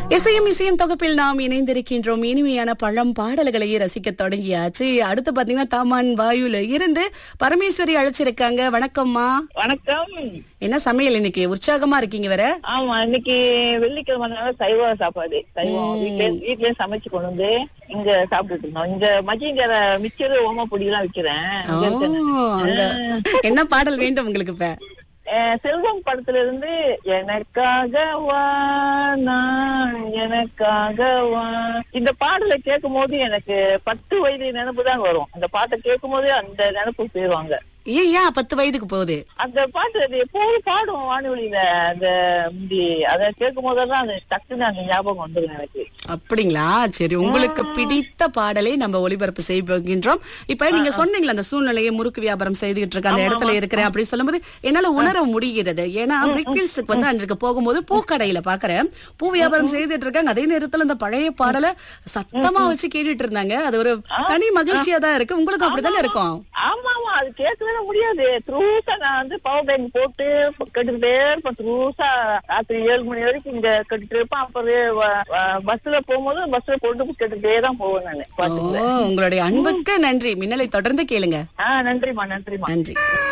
இசையும் இசையும் தொகுப்பில் நாம் இணைந்திருக்கின்றோம் இனிமையான பழம் பாடல்களை ரசிக்க தொடங்கியாச்சு அடுத்து பாத்தீங்கன்னா தாமான் வாயுல இருந்து பரமேஸ்வரி அழைச்சிருக்காங்க வணக்கம்மா வணக்கம் என்ன சமையல் இன்னைக்கு உற்சாகமா இருக்கீங்க வேற ஆமா இன்னைக்கு வெள்ளிக்கிழமை சைவ சாப்பாடு சைவம் வீட்லயே வீட்லயே சமைச்சு கொண்டு வந்து இங்க சாப்பிட்டுட்டு இருந்தோம் இங்க மதியங்கர மிச்சர் ஓம பொடி எல்லாம் விக்கிறேன் ஓ, இங்க இருக்கேன். அங்க என்ன பாடல் வேண்டும் உங்களுக்கு இப்ப அஹ் செல்வம் படத்துல இருந்து எனக்காக வா நான் எனக்காக வா இந்த பாடலை கேட்கும் போது எனக்கு பத்து வயது நினைப்பு தான் வரும் அந்த பாட்டை கேட்கும் போது அந்த நினைப்பு போயிருவாங்க ஏன் ஏன் பத்து வயதுக்கு போகுது அந்த பாட்டு அது எப்போதும் பாடும் வானொலியில அந்த முந்தி அதை கேட்கும் போதெல்லாம் அது டக்குன்னு அந்த ஞாபகம் வந்துடும் எனக்கு அப்படிங்களா சரி உங்களுக்கு பிடித்த பாடலை நம்ம ஒளிபரப்பு செய்ய போகின்றோம் இப்ப நீங்க சொன்னீங்களா அந்த சூழ்நிலையை முறுக்கு வியாபாரம் செய்துகிட்டு இருக்க அந்த இடத்துல இருக்கிறேன் அப்படின்னு சொல்லும்போது என்னால உணர முடிகிறது ஏன்னா பிரிக்கிள்ஸுக்கு வந்து அன்றைக்கு போகும்போது பூக்கடையில பாக்குறேன் பூ வியாபாரம் செய்துட்டு இருக்காங்க அதே நேரத்துல அந்த பழைய பாடலை சத்தமா வச்சு கேட்டுட்டு இருந்தாங்க அது ஒரு தனி மகிழ்ச்சியா தான் இருக்கு உங்களுக்கு அப்படித்தானே இருக்கும் ஆமா ஆமா அது கேட்கவே முடியாது த்ரூசா நான் வந்து பவர் பேங்க் போட்டு கேட்டுக்கிட்டே இருப்பேன் த்ரூசா ராத்திரி ஏழு மணி வரைக்கும் இங்க கேட்டுட்டு இருப்பேன் அப்புறம் பஸ்ல போகும்போது பஸ்ல போட்டு கேட்டுக்கிட்டே தான் போவேன் நானு ஓ உங்களுடைய அன்புக்கு நன்றி மின்னலை தொடர்ந்து கேளுங்க ஆஹ் நன்றிமா நன்றிமா நன்றி